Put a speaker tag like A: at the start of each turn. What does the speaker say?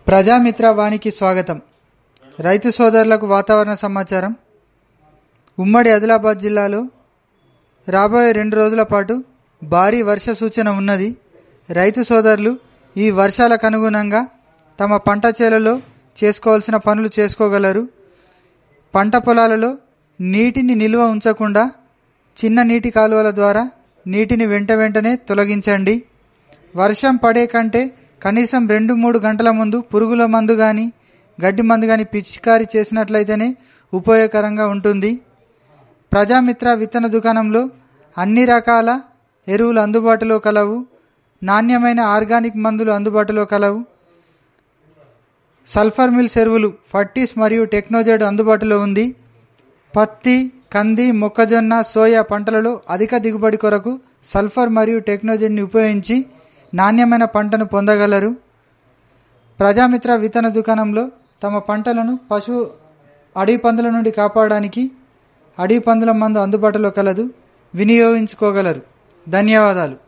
A: ప్రజామిత్ర వానికి స్వాగతం రైతు సోదరులకు వాతావరణ సమాచారం ఉమ్మడి ఆదిలాబాద్ జిల్లాలో రాబోయే రెండు రోజుల పాటు భారీ వర్ష సూచన ఉన్నది రైతు సోదరులు ఈ వర్షాలకు అనుగుణంగా తమ పంట చేలలో చేసుకోవాల్సిన పనులు చేసుకోగలరు పంట పొలాలలో నీటిని నిల్వ ఉంచకుండా చిన్న నీటి కాలువల ద్వారా నీటిని వెంట వెంటనే తొలగించండి వర్షం పడే కంటే కనీసం రెండు మూడు గంటల ముందు పురుగుల మందు కానీ గడ్డి మందు కానీ పిచికారీ చేసినట్లయితేనే ఉపయోగకరంగా ఉంటుంది ప్రజామిత్ర విత్తన దుకాణంలో అన్ని రకాల ఎరువులు అందుబాటులో కలవు నాణ్యమైన ఆర్గానిక్ మందులు అందుబాటులో కలవు సల్ఫర్ మిల్స్ ఎరువులు ఫర్టీస్ మరియు టెక్నోజెడ్ అందుబాటులో ఉంది పత్తి కంది మొక్కజొన్న సోయా పంటలలో అధిక దిగుబడి కొరకు సల్ఫర్ మరియు టెక్నోజెడ్ని ఉపయోగించి నాణ్యమైన పంటను పొందగలరు ప్రజామిత్ర విత్తన దుకాణంలో తమ పంటలను పశు అడవి పందుల నుండి కాపాడడానికి అడవి పందుల మందు అందుబాటులో కలదు వినియోగించుకోగలరు ధన్యవాదాలు